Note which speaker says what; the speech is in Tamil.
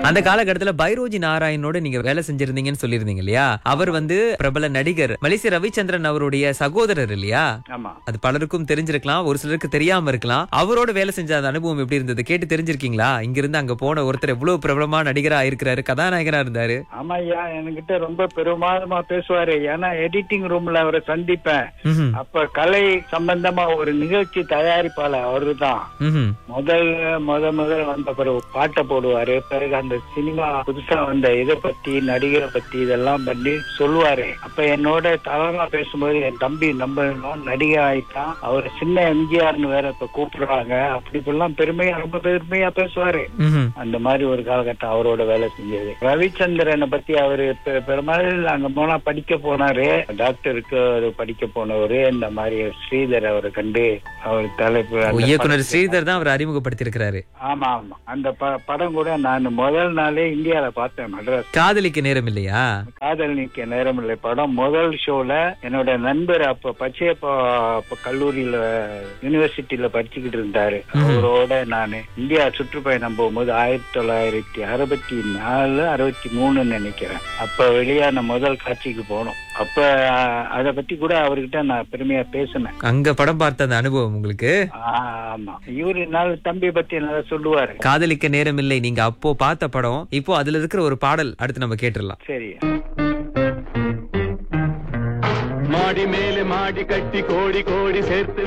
Speaker 1: அந்த காலகட்டத்துல பைரோஜி நாராயணோட நீங்க வேலை செஞ்சிருந்தீங்கன்னு சொல்லியிருந்தீங்க இல்லையா அவர் வந்து பிரபல நடிகர் மலேசிய ரவிச்சந்திரன் அவருடைய சகோதரர் இல்லையா
Speaker 2: ஆமா
Speaker 1: அது பலருக்கும் தெரிஞ்சிருக்கலாம் ஒரு சிலருக்கு தெரியாம இருக்கலாம் அவரோட வேலை செஞ்ச அந்த அனுபவம் எப்படி இருந்தது கேட்டு தெரிஞ்சிருக்கீங்களா இங்க இருந்து அங்க போன ஒருத்தர் எவ்வளவு பிரபலமா நடிகரா இருக்கிறாரு கதாநாயகனா இருந்தாரு
Speaker 2: ஆமா ஐயா என்கிட்ட ரொம்ப பெருமாதமா பேசுவாரு ஏன்னா எடிட்டிங் ரூம்ல அவரை சந்திப்பேன்
Speaker 1: ம்ஹும்.
Speaker 2: அப்ப கலை சம்பந்தமா ஒரு நிகழ்ச்சி தயாரிப்பாளர் அவருதான்
Speaker 1: ம்ஹும்.
Speaker 2: முதல் முத முதல் வந்த பிறகு பாட்டை போடுவாரு பிறகு அந்த சினிமா புதுசா வந்த இதை பத்தி நடிகரை பத்தி இதெல்லாம் பண்ணி சொல்லுவாரு அப்ப என்னோட தவறா பேசும்போது என் தம்பி நம்பணும் நடிகை ஆயிட்டான் அவர் சின்ன எம்ஜிஆர்னு வேற இப்ப கூப்பிடுறாங்க அப்படி இப்படிலாம் பெருமையா ரொம்ப பெருமையா பேசுவாரு
Speaker 1: ம்ஹும்.
Speaker 2: அந்த மாதிரி ஒரு காலகட்டம் அவரோட வேலை செஞ்சது ரவிச்சந்திரனை பத்தி அவரு பெ- பெரும்பாலும் அங்க போனா படிக்க போனாரு டாக்டருக்கு அவரு படிக்க போனவரு இந்த மாதிரி ஸ்ரீதர் அவரை கண்டு அவர் தலைப்பு
Speaker 1: ஓ,
Speaker 2: அந்த
Speaker 1: இயக்குனர்
Speaker 2: படத்தை-
Speaker 1: ஸ்ரீதர் தான் அவர் அறிமுகப்படுத்தி இருக்கிறாரு
Speaker 2: ஆமா ஆமா அந்த ப- படம் கூட நான் முதல் நாளே இந்தியால பார்த்தேன் மெட்ராஸ்
Speaker 1: காதலிக்க நேரம் இல்லையா
Speaker 2: காதல் நிக்க நேரம் இல்லை படம் முதல் ஷோல என்னோட நண்பர் அப்ப பச்சையப்பா அப்ப கல்லூரியில யூனிவர்சிட்டியில படிச்சுக்கிட்டு இருந்தாரு அவரோட நான் இந்தியா சுற்றுப்பயணம் போகும்போது ஆயிரத்தி தொள்ளாயிரத்தி அறுபத்தி நாலு அறுபத்தி மூணுன்னு நினைக்கிறேன் அப்ப வெளியான முதல் காட்சிக்கு போனோம் அப்ப அத பத்தி கூட அவர்கிட்ட நான் பெருமையா பேசினேன்
Speaker 1: அங்க படம் பார்த்த அந்த அனுபவம் உங்களுக்கு
Speaker 2: ஆமா இவரு நாள் தம்பி பத்தி நல்லா சொல்லுவாரு
Speaker 1: காதலிக்க நேரம் இல்லை நீங்க அப்போ பார்த்த படம் இப்போ அதுல இருக்கிற ஒரு பாடல் அடுத்து நம்ம கேட்டுடலாம்
Speaker 2: சரி
Speaker 3: மாடி மேலே மாடி கட்டி கோடி கோடி சேர்த்து